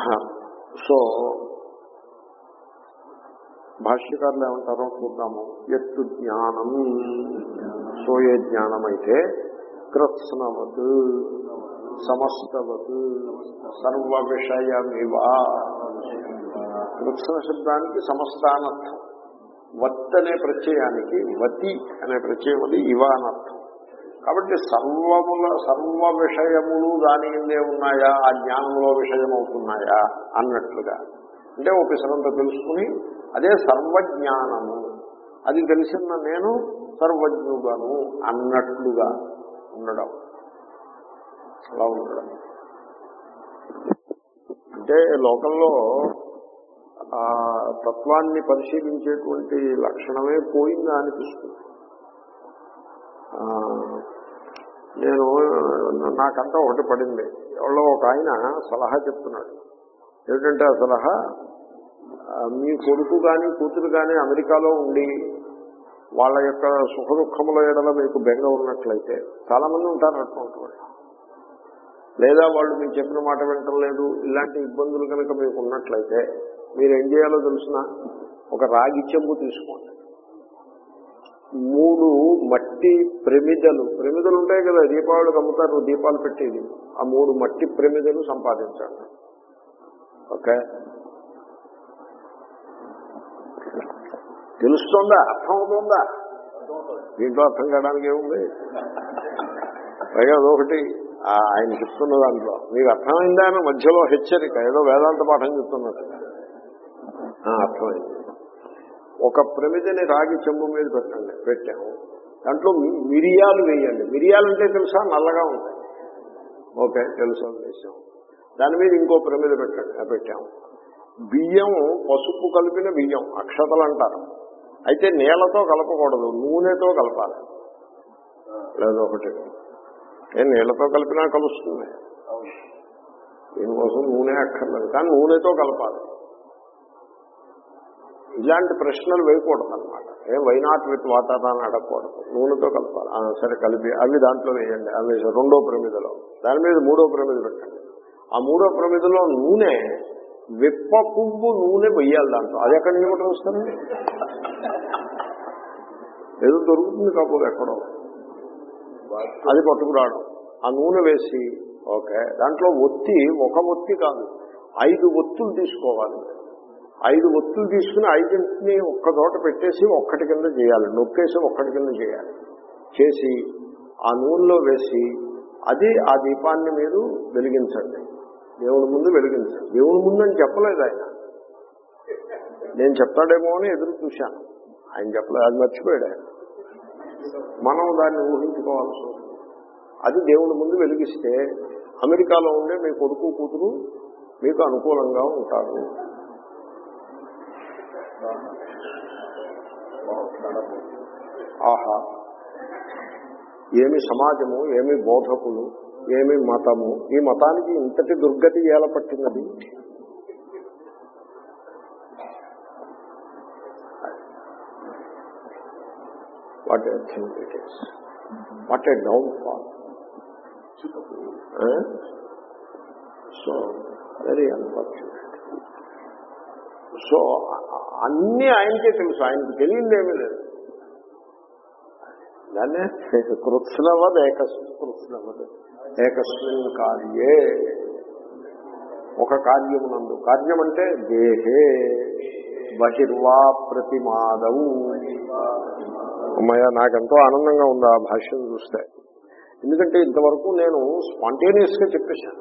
So భాష్యకారులు ఏమంటారో చూద్దాము ఎత్తు జ్ఞానం సో ఏ జ్ఞానం అయితే కృత్స్నవత్ సమస్తవత్ సర్వ విషయమివా కృత్స్న శబ్దానికి సమస్తానర్థం వత్ అనే ప్రత్యయానికి వతి అనే ప్రత్యయం అది ఇవ అనర్థం కాబట్టి సర్వముల సర్వ విషయములు దాని ఎందే ఉన్నాయా ఆ జ్ఞానంలో విషయం అవుతున్నాయా అన్నట్లుగా అంటే ఒక పిసరంత తెలుసుకుని అదే సర్వజ్ఞానము అది తెలిసిన నేను సర్వజ్ఞుగాను అన్నట్లుగా ఉండడం అలా ఉండడం అంటే లోకంలో ఆ తత్వాన్ని పరిశీలించేటువంటి లక్షణమే పోయిందా అనిపిస్తుంది ఆ, నేను నాకంతా ఒకటి పడింది ఎవరో ఒక ఆయన సలహా చెప్తున్నాడు ఏమిటంటే ఆ సలహా ఆ, మీ కొడుకు కానీ కూతురు కానీ అమెరికాలో ఉండి వాళ్ళ యొక్క సుఖ దుఃఖముల ఎడల మీకు బెంగ ఉన్నట్లయితే చాలా మంది ఉంటారు అట్లా లేదా వాళ్ళు మీకు చెప్పిన మాట వింటలేదు ఇలాంటి ఇబ్బందులు కనుక మీకు ఉన్నట్లయితే మీరు ఏం చేయాలో తెలిసిన ఒక రాగి చెంబు తీసుకోండి మూడు మట్టి ప్రమిదలు ప్రమిదలు ఉంటాయి కదా దీపావళికి అమ్ముతారు దీపాలు పెట్టేది ఆ మూడు మట్టి ప్రమిదలు సంపాదించండి ఓకే తెలుస్తుందా అర్థం అవుతుందా దీంట్లో అర్థం కావడానికి ఏముంది పైగా అదొకటి ఆ ఆయన చెప్తున్న దాంట్లో మీకు అర్థమైందా అని మధ్యలో హెచ్చరిక ఏదో వేదాంత పాఠం చెప్తున్నట్టుగా ఆ, అర్థమైంది ఒక ప్రమిదని రాగి చెంబు మీద పెట్టండి పెట్టాము దాంట్లో మి- మిరియాలు వేయండి మిరియాలు అంటే తెలుసా నల్లగా ఉంటాయి ఓకే తెలుసు వేసాం దాని మీద ఇంకో ప్రమిద పెట్టండి ఆ పెట్టాము బియ్యం పసుపు కలిపిన బియ్యం అక్షతలు అంటారు అయితే నీళ్లతో కలపకూడదు నూనెతో కలపాలి లేదో ఒకటి ఏ నీళ్లతో కలిపినా కలుస్తుంది దీనికోసం నూనె అక్కర్లేదు కానీ నూనెతో కలపాలి ఇలాంటి ప్రశ్నలు వేయకూడదు అనమాట ఏ వైనాట్ విత్ వాటర్ అని అడగకూడదు నూనెతో కలపాలి ఆ, సరే కలిపి అవి దాంట్లో వేయండి అవి వేసి రెండో ప్రమిదలో దాని మీద మూడో ప్రమిద పెట్టండి ఆ మూడో ప్రమిదలో నూనె విప్ప పువ్వు నూనె వెయ్యాలి దాంట్లో అది ఎక్కడి నుంచి కూడా వస్తుంది ఏదో దొరుకుతుంది కాకపోతే ఎక్కడో అది పట్టుకురావడం ఆ నూనె వేసి ఓకే దాంట్లో ఒత్తి ఒక ఒత్తి కాదు ఐదు ఒత్తులు తీసుకోవాలి ఐదు ఒత్తులు తీసుకుని ఐదింటిని ఒక్క చోట పెట్టేసి ఒక్కటి కింద చేయాలి నొక్కేసి ఒక్కటి కింద చేయాలి చేసి ఆ నూనెలో వేసి అది ఆ దీపాన్ని మీరు వెలిగించండి దేవుడి ముందు వెలిగించండి దేవుడి ముందు అని చెప్పలేదు ఆయన నేను చెప్తాడేమో అని ఎదురు చూశాను ఆయన చెప్పలేదు అది మర్చిపోయాడు ఆయన మనం దాన్ని ఊహించుకోవాల్సి ఉంటుంది అది దేవుడి ముందు వెలిగిస్తే అమెరికాలో ఉండే మీ కొడుకు కూతురు మీకు అనుకూలంగా ఉంటారు ఆహా ఏమి సమాజము ఏమి బోధకులు ఏమి మతము ఈ మతానికి ఇంతటి దుర్గతి ఎలా పట్టినది what a thing it is what a downfall so very unfortunate so అన్నీ ఆయనకే తెలుసు ఆయనకు తెలియదేమీ లేదు దాన్నే కృత్స్నవద్ ఏకస్ కృత్స్నవద్ ఏకస్మిన్ కార్యే ఒక కార్యమునందు కార్యం అంటే దేహే బహిర్వా ప్రతిమాదవు అమ్మయ్య నాకెంతో ఆనందంగా ఉంది ఆ భాష్యం చూస్తే ఎందుకంటే ఇంతవరకు నేను స్పాంటేనియస్ గా చెప్పేశాను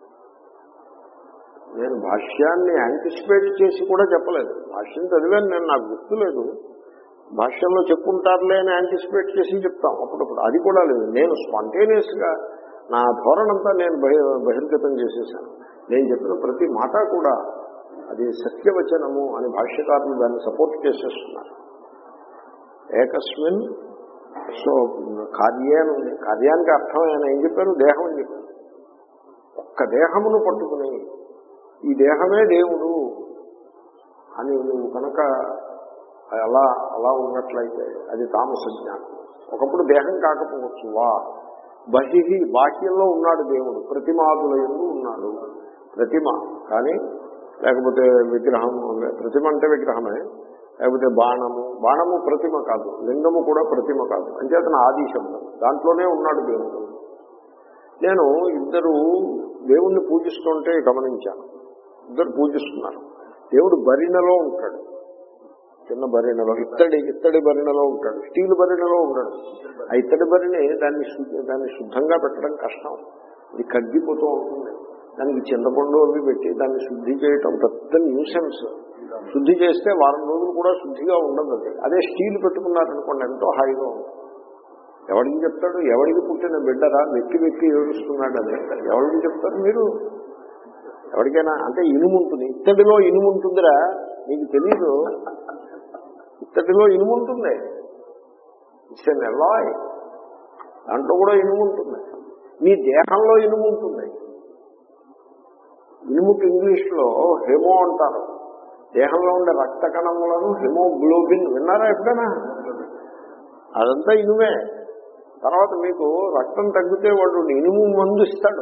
నేను భాష్యాన్ని యాంటిసిపేట్ చేసి కూడా చెప్పలేదు భాష్యం చదివాను నేను నాకు గుర్తులేదు భాష్యంలో చెప్పుంటారులే అని యాంటిసిపేట్ చేసి చెప్తాం అప్పుడప్పుడు అది కూడా లేదు నేను స్పాంటేనియస్ గా నా ధోరణంతా నేను బహి బహిర్గతం చేసేసాను నేను చెప్పిన ప్రతి మాట కూడా అది సత్యవచనము అని భాష్యకారులు దాన్ని సపోర్ట్ చేసేస్తున్నారు ఏకస్మిన్ సో కార్యే అని ఉంది కార్యానికి అర్థం ఆయన ఏం చెప్పారు దేహం అని చెప్పారు ఒక్క దేహమును పట్టుకుని ఈ దేహమే దేవుడు అని నువ్వు కనుక అలా అలా ఉన్నట్లయితే అది తామస జ్ఞానం ఒకప్పుడు దేహం కాకపోవచ్చు వా బహిహి బాహ్యంలో ఉన్నాడు దేవుడు ప్రతిమాదుల ఎందు ఉన్నాడు ప్రతిమ కానీ లేకపోతే విగ్రహం ప్రతిమ అంటే విగ్రహమే లేకపోతే బాణము బాణము ప్రతిమ కాదు లింగము కూడా ప్రతిమ కాదు అంచేతన ఆది శబ్దం దాంట్లోనే ఉన్నాడు దేవుడు నేను ఇద్దరు దేవుణ్ణి పూజిస్తుంటే గమనించాను ఇద్దరు పూజిస్తున్నారు దేవుడు బరిణలో ఉంటాడు చిన్న బరిణలో ఇత్తడి ఇత్తడి బరిణలో ఉంటాడు స్టీల్ బరిణలో ఉంటాడు ఆ ఇత్తడి బరిని దాన్ని శుద్ధ- దాన్ని శుద్ధంగా పెట్టడం కష్టం ఇది కగ్గిపోతూ ఉంటుంది దానికి చింతపండు అవి పెట్టి దాన్ని శుద్ధి చేయటం పెద్ద న్యూసెన్స్ శుద్ధి చేస్తే వారం రోజులు కూడా శుద్ధిగా ఉండదు అది అదే స్టీల్ పెట్టుకున్నారనుకోండి ఎంతో హాయిగా ఉంటుంది ఎవరికి చెప్తాడు ఎవరికి పుట్టిన బిడ్డరా వెక్కి వెక్కి ఏడుస్తున్నాడు అని ఎవరికి చెప్తారు మీరు ఎవరికైనా అంటే ఇనుము ఉంటుంది ఇత్తడిలో ఇనుము ఉంటుందిరా నీకు తెలియదు ఇత్తడిలో ఇనుము ఉంటుంది ఇట్స్ ఎన్ ఎలాయ్ దాంట్లో కూడా ఇనుము ఉంటుంది నీ దేహంలో ఇనుము ఉంటుంది ఇనుముకి ఇంగ్లీష్ లో హెమో అంటారు దేహంలో ఉండే రక్త కణములను హెమోగ్లోబిన్ విన్నారా ఎప్పుడైనా అదంతా ఇనుమే తర్వాత మీకు రక్తం తగ్గితే వాడు ఇనుము మందు ఇస్తాడు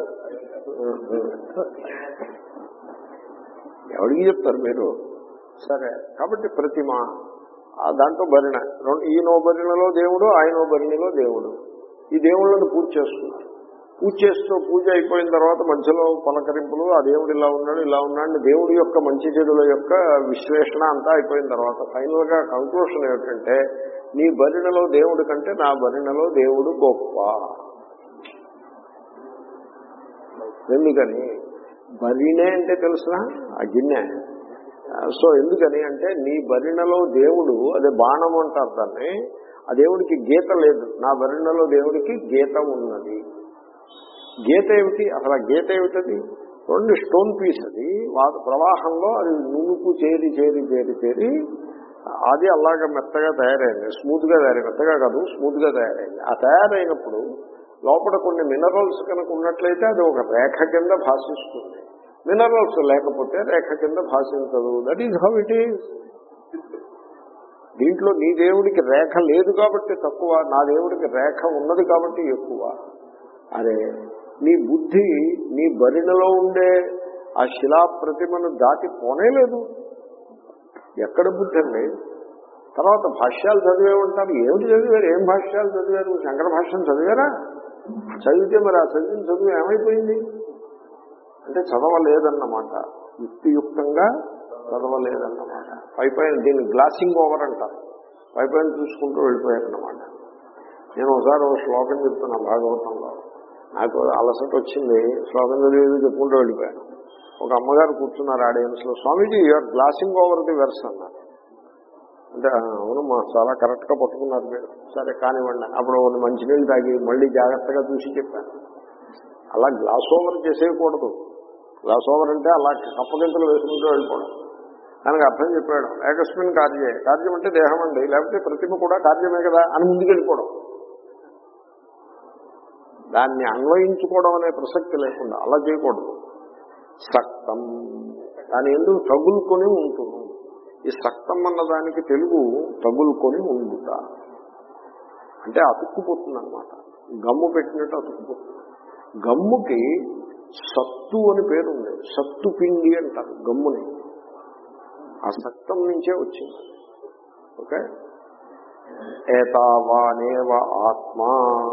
ఎవరికి చెప్తారు మీరు సరే కాబట్టి ప్రతిమ ఆ దాంట్లో భరిణ రెండు ఈయనో భరిణలో దేవుడు ఆయనో భరిణిలో దేవుడు ఈ దేవుళ్ళని పూజ చేస్తున్నారు పూజ చేస్తూ పూజ అయిపోయిన తర్వాత మధ్యలో పలకరింపులు ఆ దేవుడు ఇలా ఉన్నాడు ఇలా ఉన్నాడు దేవుడి యొక్క మంచి చెడుల యొక్క విశ్లేషణ అంతా అయిపోయిన తర్వాత ఫైనల్ గా కంక్లూషన్ ఏమిటంటే నీ బరిణలో దేవుడి కంటే నా బరిణలో దేవుడు గొప్ప ఎందుకని బరిణే అంటే తెలుసునా ఆ గిన్నె సో ఎందుకని అంటే నీ బరిణలో దేవుడు అదే బాణం అంటారు దాన్ని ఆ దేవుడికి గీత లేదు నా బరిణలో దేవుడికి గీత ఉన్నది గీత ఏమిటి అసలు ఆ గీత ఏమిటది రెండు స్టోన్ పీస్ అది వా- ప్రవాహంలో అది నునుపు చేరి చేరి చేరి చేరి అది అలాగ మెత్తగా తయారైంది స్మూత్ గా తయారైంది మెత్తగా కాదు స్మూత్ గా తయారైంది ఆ తయారైనప్పుడు లోపల కొన్ని మినరల్స్ కనుక ఉన్నట్లయితే అది ఒక రేఖ కింద భాషిస్తుంది మినరల్స్ లేకపోతే రేఖ కింద భాషించదు that is how it is దీంట్లో నీ దేవుడికి రేఖ లేదు కాబట్టి తక్కువ నా దేవుడికి రేఖ ఉన్నది కాబట్టి ఎక్కువ అరే నీ బుద్ధి నీ బరిణలో ఉండే ఆ శిలా ప్రతిమను దాటి పోనేలేదు ఎక్కడ బుద్ధి అండి తర్వాత భాష్యాలు చదివే ఉంటారు ఏమిటి చదివారు ఏం భాష్యాలు చదివారు శంకర భాష్యం చదివారా చదివితే మరి ఆ చదివిన చదువు ఏమైపోయింది అంటే చదవలేదన్నమాట యుక్తియుక్తంగా చదవలేదన్నమాట పై పైన దీన్ని గ్లాసింగ్ ఓవర్ అంటారు పై పైన చూసుకుంటూ వెళ్ళిపోయారన్నమాట నేను ఒకసారి ఒక శ్లోకం చెప్తున్నా భాగవతంలో నాకు అలసట వచ్చింది శ్లోకం చదివేది చెప్పుకుంటూ వెళ్ళిపోయాను ఒక అమ్మగారు కూర్చున్నారు ఆడియన్స్ లో Swamiji you are glossing over the verse అన్నారు అంటే "ఆ, అవును మా చాలా కరెక్ట్ గా పట్టుకున్నారు మీరు సరే కానివ్వండి అప్పుడు కొన్ని మంచినీళ్ళు తాగి మళ్ళీ జాగ్రత్తగా చూసి చెప్పాను అలా గ్లాస్ ఓవర్ చేసేయకూడదు గ్లాస్ ఓవర్ అంటే అలా కప్పగింతలు వేసుకుంటూ వెళ్ళిపోవడం దానికి అర్థం చెప్పాడు ఏకస్మిన్ కార్యే కార్యం అంటే దేహం అండి లేకపోతే ప్రతిమ కూడా కార్యమే కదా అని ముందుకు వెళ్ళిపోవడం దాన్ని అన్వయించుకోవడం అనే ప్రసక్తి లేకుండా అలా చేయకూడదు సక్తం దాని ఎందుకు తగులుకొని ఉంటుంది ఈ సక్తం అన్న దానికి తెలుగు తగులుకొని ఉండుట అంటే అతుక్కుపోతుంది అనమాట గమ్ము పెట్టినట్టు అతుక్కుపోతుంది గమ్ముకి సత్తు అని పేరు ఉంది సత్తు పిండి అంటారు గమ్ముని ఆ సక్తం నుంచే వచ్చింది ఓకే ఏతావానేవ ఆత్మా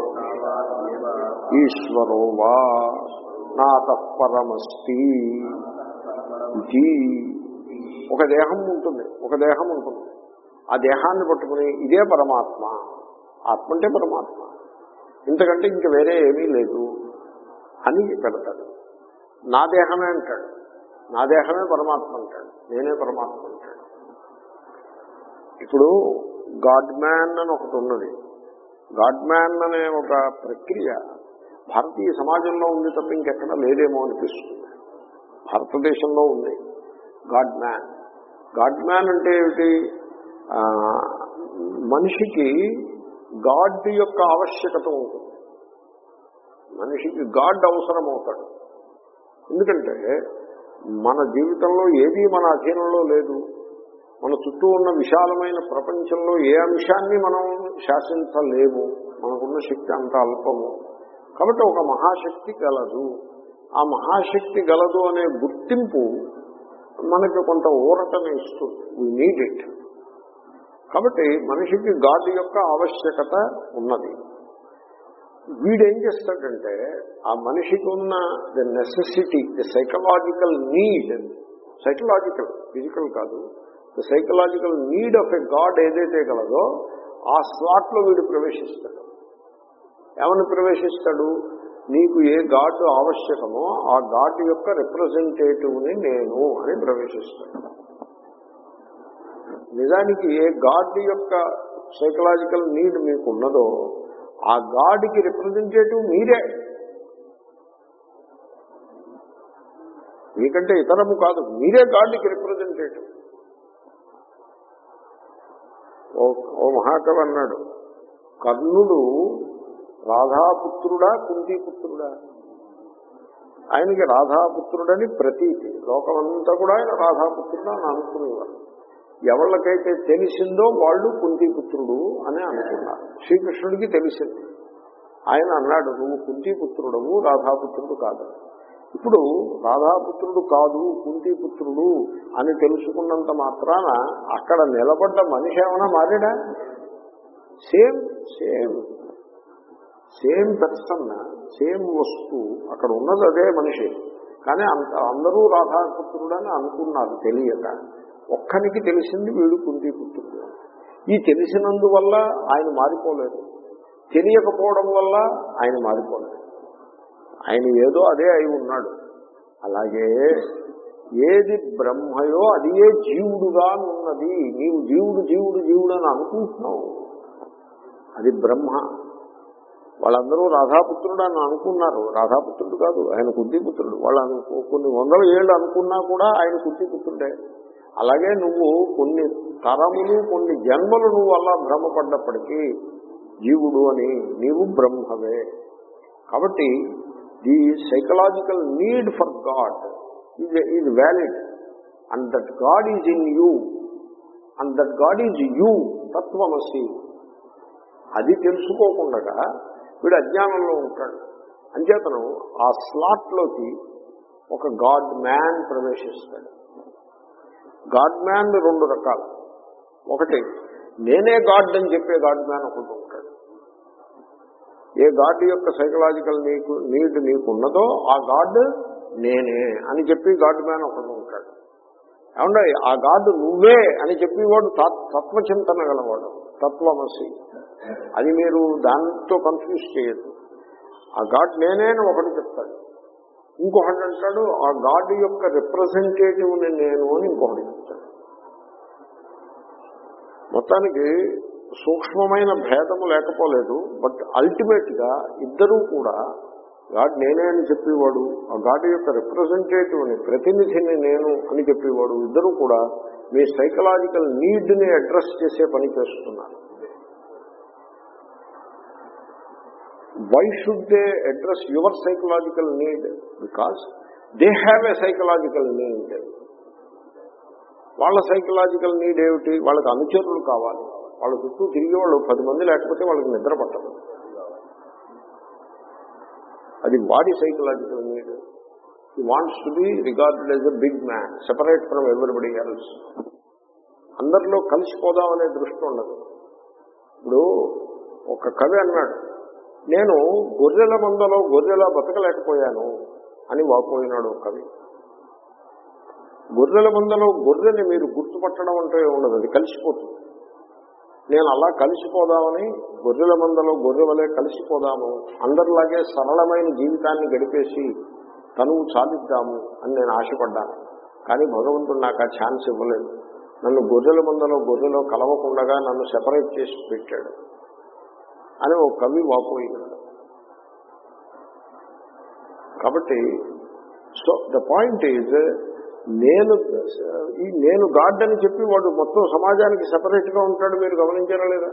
ఈశ్వరో వా నాత పరమస్తి ఇది ఒక దేహం ఉంటుంది ఒక దేహం ఉంటుంది ఆ దేహాన్ని పట్టుకుని ఇదే పరమాత్మ ఆత్మ అంటే పరమాత్మ ఇంతకంటే ఇంక వేరే ఏమీ లేదు అని పెడతాడు నా దేహమే అంటాడు నా దేహమే పరమాత్మ అంటాడు నేనే పరమాత్మ అంటాడు ఇప్పుడు గాడ్ మ్యాన్ అని ఒకటి ఉన్నది గాడ్ మ్యాన్ అనే ఒక ప్రక్రియ భారతీయ సమాజంలో ఉంది తప్ప ఇంకెక్కడా లేదేమో అనిపిస్తుంది భారతదేశంలో ఉంది గాడ్ మ్యాన్ గాడ్ మ్యాన్ అంటే ఏమిటి ఆ, మనిషికి గాడ్ యొక్క ఆవశ్యకత ఉంటుంది మనిషికి గాడ్ అవసరం అవుతాడు ఎందుకంటే మన జీవితంలో ఏది మన అధీనంలో లేదు మన చుట్టూ ఉన్న విశాలమైన ప్రపంచంలో ఏ అంశాన్ని మనం శాసించలేము మనకున్న శక్తి అంత అల్పము కాబట్టి ఒక మహాశక్తి కలదు ఆ మహాశక్తి గలదు అనే గుర్తింపు మనకి కొంత ఊరటని ఇస్తుంది వీ నీడ్ ఇట్ కాబట్టి మనిషికి గాడ్ యొక్క ఆవశ్యకత ఉన్నది వీడేం చేస్తాడంటే ఆ మనిషికి ఉన్న the necessity the psychological need psychological physical కాదు the psychological need of a god ఏదైతే గలదో ఆ స్లాట్లో వీడు ప్రవేశిస్తాడు ఏమని ప్రవేశిస్తాడు నీకు ఏ గాడ్ ఆవశ్యకమో ఆ గాడ్ యొక్క రిప్రజెంటేటివ్ని నేను అని ప్రవేశిస్తాడు నిజానికి ఏ గాడ్ యొక్క సైకలాజికల్ నీడ్ మీకు ఉన్నదో ఆ గాడ్కి రిప్రజెంటేటివ్ మీరే మీకంటే ఇతరము కాదు మీరే గాడ్కి రిప్రజెంటేటివ్ ఓ ఓ మహాకవి అన్నాడు కర్ణుడు రాధాపుత్రుడా కుంతీపుత్రుడా ఆయనకి రాధాపుత్రుడని ప్రతీతి లోకమంతా కూడా ఆయన రాధాపుత్రుడు అని అనుకునేవారు ఎవళ్ళకైతే తెలిసిందో వాళ్ళు కుంతీపుత్రుడు అని అనుకున్నారు శ్రీకృష్ణుడికి తెలిసింది ఆయన అన్నాడు నువ్వు కుంతీపుత్రుడవు రాధాపుత్రుడు కాదు ఇప్పుడు రాధాపుత్రుడు కాదు కుంతీపుత్రుడు అని తెలుసుకున్నంత మాత్రాన అక్కడ నిలబడ్డ మనిషి ఏమైనా మారాడా same same same person same వస్తువు అక్కడ ఉన్నది అదే మనిషి కానీ అంత అందరూ రాధాపుత్రుడని అనుకున్నారు తెలియక ఒక్కనికి తెలిసింది వీడు కుంతీపుత్రుడు ఈ తెలిసినందువల్ల ఆయన మారిపోలేదు తెలియకపోవడం వల్ల ఆయన మారిపోలేదు ఆయన ఏదో అదే అయి ఉన్నాడు అలాగే ఏది బ్రహ్మయో అది ఏ జీవుడుగా ఉన్నది నీవు జీవుడు జీవుడు జీవుడు అని అనుకుంటున్నావు అది బ్రహ్మ వాళ్ళందరూ రాధాపుత్రుడు అని అనుకున్నారు రాధాపుత్రుడు కాదు ఆయన కుంతిపుత్రుడు వాళ్ళు అను- కొన్ని వందల ఏళ్ళు అనుకున్నా కూడా ఆయన కుంతిపుత్రుడే అలాగే నువ్వు కొన్ని తరములు కొన్ని జన్మలు నువ్వు అలా భ్రమపడ్డప్పటికీ జీవుడు అని నీవు బ్రహ్మవే కాబట్టి the psychological need for god is is valid and that god is in you and that god is you తత్వమసి అది తెలుసుకోకుండా వీడు అజ్ఞానంలో ఉంటాడు అంచేతను ఆ స్లాట్లోకి ఒక గాడ్ మ్యాన్ ప్రవేశిస్తాడు గాడ్ మ్యాన్ రెండు రకాలు ఒకటి నేనే గాడ్ అని చెప్పే గాడ్ మ్యాన్ ఒకటి ఉంటాడు ఏ గాడ్ యొక్క సైకలాజికల్ నీకు నీడ్ నీకు ఉన్నదో ఆ గాడ్ నేనే అని చెప్పి గాడ్ మ్యాన్ ఒకడు ఉంటాడు ఏమంటే ఆ గాడ్ నువ్వే అని చెప్పేవాడు తత్- తత్వచింతన గలవాడు తత్వమసి అది మీరు దాంతో కన్ఫ్యూజ్ చేయొద్దు ఆ గాడ్ నేనే అని ఒకటి చెప్తాడు ఇంకొకటి అంటాడు ఆ గాడ్ యొక్క రిప్రజెంటేటివ్ని నేను అని ఇంకొకటి చెప్తాడు మొత్తానికి సూక్ష్మమైన భేదము లేకపోలేదు బట్ అల్టిమేట్ గా ఇద్దరూ కూడా గాడ్ నేనే అని చెప్పేవాడు ఆ గాడ్ యొక్క రిప్రజెంటేటివ్ అని ప్రతినిధిని నేను అని చెప్పేవాడు ఇద్దరు కూడా మీ సైకలాజికల్ నీడ్ ని అడ్రస్ చేసే పని చేస్తున్నారు why should they address your psychological need because they have a psychological need వాళ్ళ సైకలాజికల్ నీడ్ ఏమిటి వాళ్ళకి అనుచరులు కావాలి వాళ్ళ చుట్టూ తిరిగి వాళ్ళు పది మంది లేకపోతే వాళ్ళకి నిద్ర పట్టదు అది వాడి psychological need he wants to be regarded as a big man separate from everybody else అందరిలో కలిసిపోదాం అనే దృష్టి ఉండదు ఇప్పుడు ఒక కవి అన్నాడు నేను గొర్రెల మందలో గొర్రెలా బతకలేకపోయాను అని వాపోయినాడు ఒక కవి గొర్రెల మందలో గొర్రెని మీరు గుర్తుపట్టడం అంటే ఉండదు అది కలిసిపోతుంది నేను అలా కలిసిపోదామని గొర్రెల మందలో గొర్రె వలె కలిసిపోదాము అందరిలాగే సరళమైన జీవితాన్ని గడిపేసి తనువు చాలిద్దాము అని నేను ఆశపడ్డాను కానీ భగవంతుడు నాకు ఆ ఛాన్స్ ఇవ్వలేదు నన్ను గొర్రెల మందలో గొర్రెలో కలవకుండగా నన్ను సెపరేట్ చేసి పెట్టాడు అని ఒక కవి వాపోయినాడు కాబట్టి సో ద పాయింట్ ఈజ్ నేను ఈ నేను గాడ్ అని చెప్పి వాడు మొత్తం సమాజానికి సెపరేట్ గా ఉంటాడు మీరు గమనించారా లేదా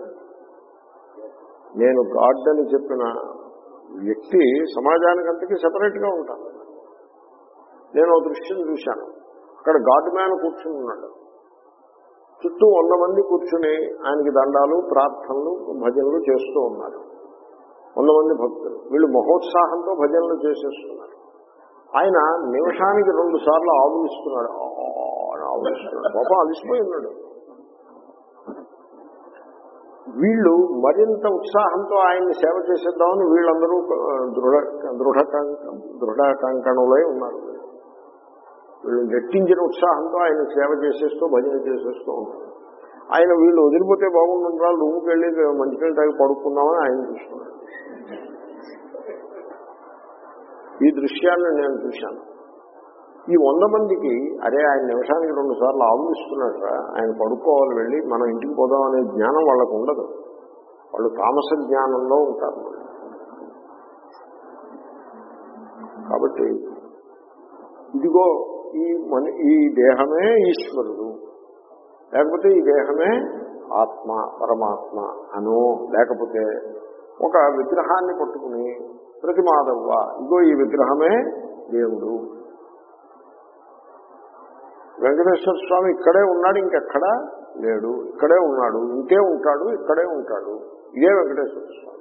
నేను గాడ్ అని చెప్పిన వ్యక్తి సమాజానికి అంతకీ సెపరేట్ గా ఉంటాను నేను ఒక దృశ్యం చూశాను అక్కడ గాడ్ మ్యాన్ కూర్చుని ఉన్నాడు చుట్టూ వంద మంది కూర్చుని ఆయనకి దండాలు ప్రార్థనలు భజనలు చేస్తూ ఉన్నారు వంద మంది భక్తులు వీళ్ళు మహోత్సాహంతో భజనలు చేసేస్తున్నారు ఆయన నిమిషానికి రెండు సార్లు ఆవులిస్తున్నాడు ఆ అని ఆవులిస్తున్నాడు పాపం అలిసిపోయి ఉన్నాడు వీళ్ళు మరింత ఉత్సాహంతో ఆయన్ని సేవ చేసేద్దామని వీళ్ళందరూ ఆ, దృఢ దృఢ దృఢ కంకణులై ఉన్నారు వీళ్ళు గట్టించిన ఉత్సాహంతో ఆయన సేవ చేసేస్తూ భజన చేసేస్తూ ఉంటారు ఆయన వీళ్ళు వదిలిపోతే బాగుంటుందా రూమ్కి వెళ్ళి మంచినీళ్ళు తాగి పడుకుందామని ఆయన చూస్తున్నాడు ఈ దృశ్యాన్ని నేను చూశాను ఈ వంద మందికి అరే ఆయన నిమిషానికి రెండు సార్లు ఆలోచిస్తున్నాడరా ఆయన పడుకోవాలి వెళ్ళి మనం ఇంటికి పోదాం అనే జ్ఞానం వాళ్ళకు ఉండదు వాళ్ళు తామస జ్ఞానంలో ఉంటారు కాబట్టి ఇదిగో ఈ మన ఈ దేహమే ఈశ్వరుడు లేకపోతే ఈ దేహమే ఆత్మ పరమాత్మ అనో లేకపోతే ఒక విగ్రహాన్ని పట్టుకుని ప్రతిమాదవ్వ ఇగో ఈ విగ్రహమే దేవుడు వెంకటేశ్వర స్వామి ఇక్కడే ఉన్నాడు ఇంకెక్కడా లేడు ఇక్కడే ఉన్నాడు ఇంకే ఉంటాడు ఇక్కడే ఉంటాడు ఇదే వెంకటేశ్వర స్వామి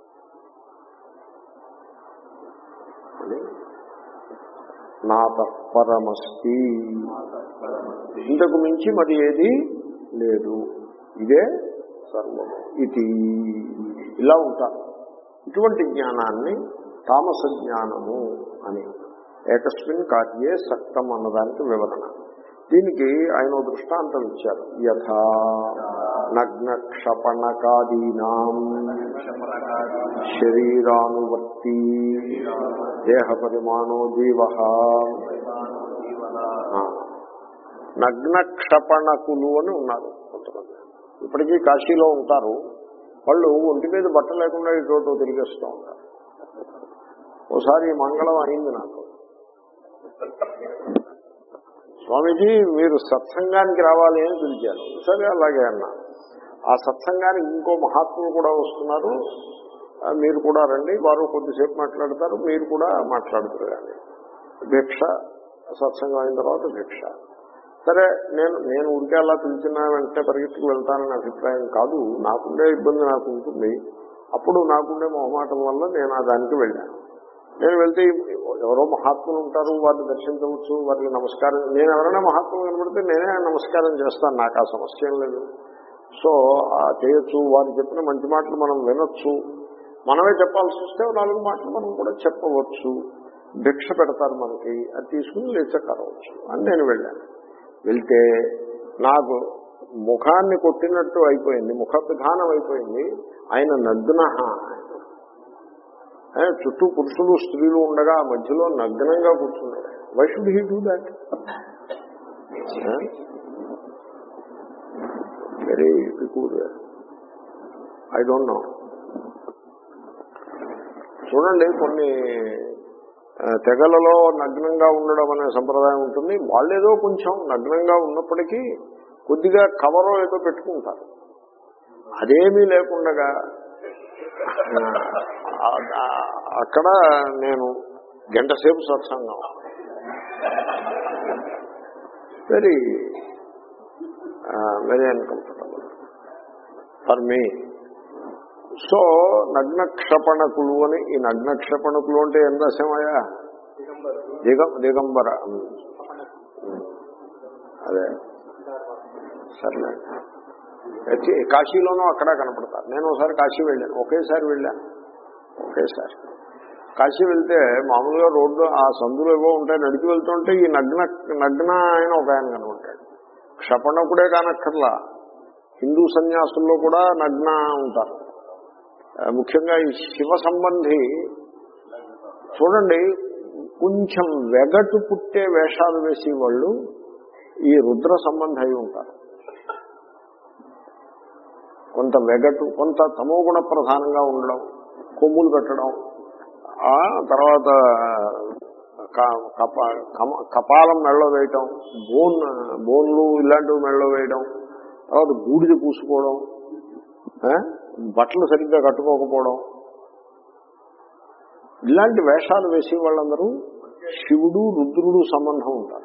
అని నా తత్పరమస్తి ఇంతకు మించి మరి ఏది లేదు ఇదే సర్వము ఇది ఇలా ఉంటారు ఇటువంటి జ్ఞానాన్ని తామస జ్ఞానము అని ఏకస్మిన్ కార్యే సక్తం అన్నదానికి వివరణ దీనికి ఆయన ఓ దృష్టాంతం ఇచ్చారు యథా నగ్న క్షపణకాదీనాం శరీరానువర్తి దేహ పరిమాణో జీవ నగ్న క్షపణకులు అని ఉన్నారు కొంతమంది ఇప్పటికీ కాశీలో ఉంటారు వాళ్ళు ఒంటి మీద బట్ట లేకుండా ఇటు తిరిగేస్తూ ఉంటారు ఓసారి మంగళం అయింది నాకు స్వామీజీ మీరు సత్సంగానికి రావాలి అని పిలిచారు సరే అలాగే అన్నా ఆ సత్సంగానికి ఇంకో మహాత్ములు కూడా వస్తున్నారు ఆ, మీరు కూడా రండి వారు కొద్దిసేపు మాట్లాడతారు మీరు కూడా మాట్లాడుతారు కానీ భిక్ష సత్సంగం అయిన తర్వాత భిక్ష సరే నేను నేను ఉడికే అలా పిలిచిన వెంటనే పరిగెత్తుకు వెళ్తానని అభిప్రాయం కాదు నాకుండే ఇబ్బంది నాకు ఉంటుంది అప్పుడు నాకుండే మొహమాటం వల్ల నేను ఆ దానికి వెళ్ళాను నేను వెళ్తే ఎవరో మహాత్ములు ఉంటారు వారిని దర్శించవచ్చు వారికి నమస్కారం నేను ఎవరైనా మహాత్ములు కనబడితే నేనే నమస్కారం చేస్తాను నాకు ఆ సమస్య ఏం లేదు సో ఆ చేయొచ్చు వారు చెప్పిన మంచి మాటలు మనం వినొచ్చు మనమే చెప్పాల్సి వస్తే ఓ నాలుగు మాటలు మనం కూడా చెప్పవచ్చు భిక్ష పెడతారు మనకి అది తీసుకుని లేచక్కరవచ్చు అని నేను వెళ్ళాను వెళ్తే నాకు ముఖాన్ని కొట్టినట్టు అయిపోయింది ముఖ విధానం అయిపోయింది ఆయన నగ్న ఏ, చుట్టూ పురుషులు స్త్రీలు ఉండగా ఆ మధ్యలో నగ్నంగా కూర్చున్నాడు why should he do that very peculiar I don't know చూడండి కొన్ని ఆ, తెగలలో నగ్నంగా ఉండడం అనే సంప్రదాయం ఉంటుంది వాళ్ళేదో కొంచెం నగ్నంగా ఉన్నప్పటికీ కొద్దిగా కవరో ఏదో పెట్టుకుంటారు అదేమీ లేకుండా అక్కడ నేను గంట సేపు సత్సంగం very very uncomfortable for me so నగ్న క్షపణకులు అని ఈ నగ్న క్షపణకులు అంటే ఎంత రాసామయ్యా దిగం దిగంబర అదే సర్లే అయితే కాశీలోనూ అక్కడ కనపడతారు నేను ఒకసారి కాశీ వెళ్ళాను ఒకేసారి వెళ్ళాను ఒకేసారి కాశీ వెళ్తే మామూలుగా రోడ్డు ఆ సందులు ఏవో ఉంటాయి నడిచి వెళ్తుంటే ఈ నగ్న నగ్న ఆయన ఒక ఆయన కనబడతాడు క్షపణకుడే కానక్కర్లా హిందూ సన్యాసుల్లో కూడా నగ్న ఉంటారు ఆ, ముఖ్యంగా ఈ శివ సంబంధి చూడండి కొంచెం వెగటు పుట్టే వేషాలు వేసే వాళ్ళు ఈ రుద్ర సంబంధి అయి ఉంటారు కొంత వెగటు కొంత తమోగుణ ప్రధానంగా ఉండడం కొమ్ములు పెట్టడం ఆ తర్వాత క- కప- కమ- కపాలం మెళ్ళలో వేయటం బోన్ బోన్లు ఇలాంటివి మెళ్ళలో వేయడం తర్వాత బూడిద పూసుకోవడం ఆ? బట్టలు సరిగ్గా కట్టుకోకపోవడం ఇలాంటి వేషాలు వేసే వాళ్ళందరూ శివుడు రుద్రుడు సంబంధం ఉంటారు